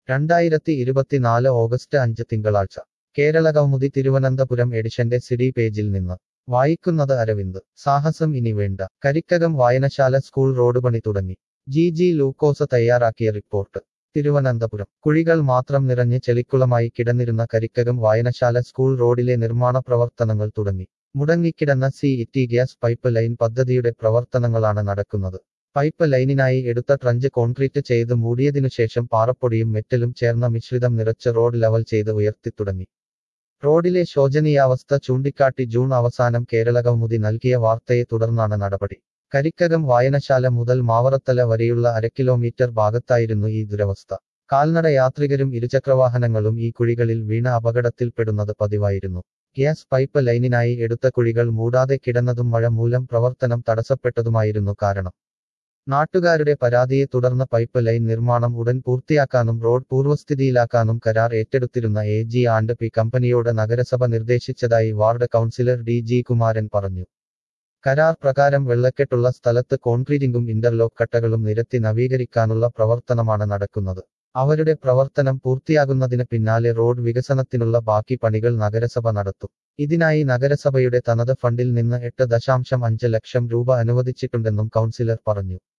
രണ്ടായിരത്തി ഇരുപത്തിനാല് ഓഗസ്റ്റ് അഞ്ച് തിങ്കളാഴ്ച കേരള കൗമുദി തിരുവനന്തപുരം എഡിഷന്റെ സിഡി പേജിൽ നിന്ന് വായിക്കുന്നത് അരവിന്ദ് സാഹസം ഇനി വേണ്ട കരിക്കകം വായനശാല സ്കൂൾ റോഡ് പണി തുടങ്ങി ജി ജി ലൂക്കോസ് തയ്യാറാക്കിയ റിപ്പോർട്ട് തിരുവനന്തപുരം കുഴികൾ മാത്രം നിറഞ്ഞ് ചെളിക്കുളമായി കിടന്നിരുന്ന കരിക്കകം വായനശാല സ്കൂൾ റോഡിലെ നിർമ്മാണ പ്രവർത്തനങ്ങൾ തുടങ്ങി മുടങ്ങിക്കിടന്ന city gas pipeline പദ്ധതിയുടെ പ്രവർത്തനങ്ങളാണ് നടക്കുന്നത് പൈപ്പ് ലൈനിനായി എടുത്ത ട്രഞ്ച് കോൺക്രീറ്റ് ചെയ്ത് മൂടിയതിനുശേഷം പാറപ്പൊടിയും മെറ്റലും ചേർന്ന മിശ്രിതം നിറച്ച് റോഡ് ലെവൽ ചെയ്ത് ഉയർത്തിത്തുടങ്ങി റോഡിലെ ശോചനീയാവസ്ഥ ചൂണ്ടിക്കാട്ടി ജൂൺ അവസാനം കേരള കൗമുദി നൽകിയ വാർത്തയെ തുടർന്നാണ് നടപടി കരിക്കകം വായനശാല മുതൽ മാവറത്തല വരെയുള്ള അര കിലോമീറ്റർ ഭാഗത്തായിരുന്നു ഈ ദുരവസ്ഥ കാൽനട യാത്രികരും ഇരുചക്രവാഹനങ്ങളും ഈ കുഴികളിൽ വീണ അപകടത്തിൽപ്പെടുന്നത് പതിവായിരുന്നു ഗ്യാസ് പൈപ്പ് ലൈനിനായി എടുത്ത കുഴികൾ മൂടാതെ കിടന്നതും മഴ മൂലം പ്രവർത്തനം തടസ്സപ്പെട്ടതുമായിരുന്നു കാരണം നാട്ടുകാരുടെ പരാതിയെ തുടർന്ന് പൈപ്പ് ലൈൻ നിർമ്മാണം ഉടൻ പൂർത്തിയാക്കാനും റോഡ് പൂർവ്വസ്ഥിതിയിലാക്കാനും കരാർ ഏറ്റെടുത്തിരുന്ന എ ജി ആൻഡ് പി കമ്പനിയോട് നഗരസഭ നിർദ്ദേശിച്ചതായി ward councillor D G Kumaran പറഞ്ഞു കരാർ പ്രകാരം വെള്ളക്കെട്ടുള്ള സ്ഥലത്ത് കോൺക്രീറ്റിംഗും ഇന്റർലോക്ക് കട്ടകളും നിരത്തി നവീകരിക്കാനുള്ള പ്രവർത്തനമാണ് നടക്കുന്നത് അവരുടെ പ്രവർത്തനം പൂർത്തിയാകുന്നതിന് പിന്നാലെ റോഡ് വികസനത്തിനുള്ള ബാക്കി പണികൾ നഗരസഭ നടത്തും ഇതിനായി നഗരസഭയുടെ തനത് ഫണ്ടിൽ നിന്ന് എട്ട് ദശാംശം അഞ്ച് ലക്ഷം രൂപ അനുവദിച്ചിട്ടുണ്ടെന്നും കൗൺസിലർ പറഞ്ഞു